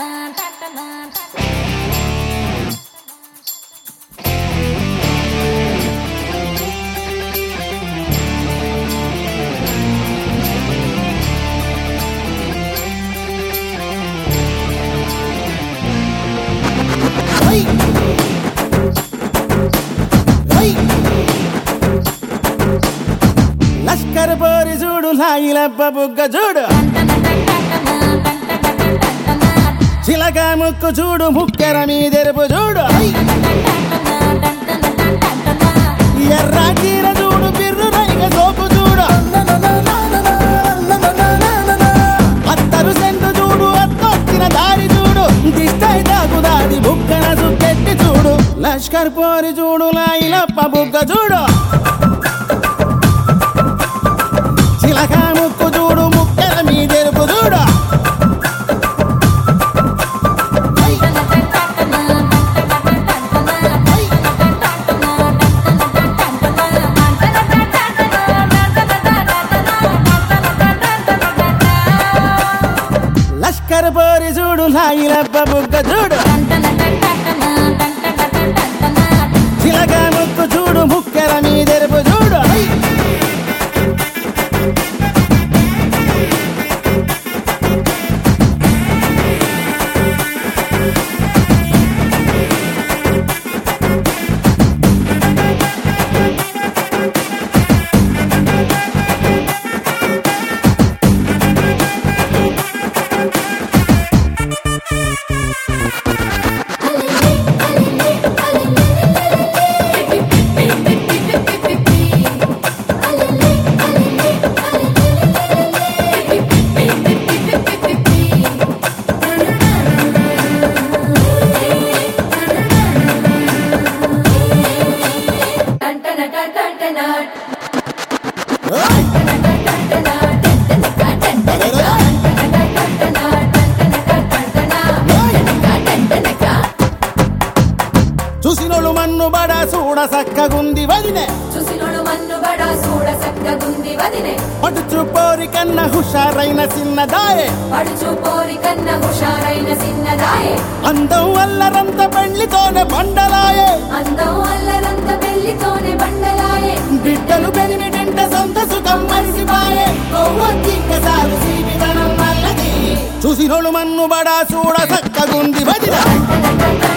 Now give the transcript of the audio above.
లష్కర్ పోరి చూడు లాగిలబ్బ బుగ్గ చూడు చిలక ముక్కు చూడు ముక్కెర మీదెరుపు చూడు ఎర్ర చీర చూడు బిర్రు రైగ సోపు చూడు అత్తరు సెంటు చూడు అత్తొచ్చిన దారి చూడు దిష్టై తాకుదాది బుక్కన సుక్కెట్టి చూడు లష్కర్ పోరి చూడు లాయిలప్ప బుగ్గ చూడు చిలక ముక్కు చూడు ముక్కెల మీదెరుపు చూడు లష్కర్ పోరి చూడు లాయిలప్ప బుగ్గ చూడు చిలక ముక్కు చూడు ముక్కెల మీదెరుపు చూడు చూసినోళ్ళు మన్ను బడ చూడ సక్కగుంది వదినే చూసినోడు మన్ను బడా చూడ సక్కగుంది వదినే పడుచు పోరి కన్న హుషారైన చిన్నదాయే పడుచు పోరి కన్న హుషారైన సిన్నదాయే అందం వల్లరంత పెళ్లితోనే బండలాయే అందం అల్లరంత పెళ్లితోనే బండలాయే బిడ్డలు పెరిమిటంట సొంత సుఖం మరిసిపాయే కొవ్వొత్తిక్కసారి సీమితనం వల్లది చూసినోళ్ళు మన్ను బడ చూడ సక్కగుంది వదిన టన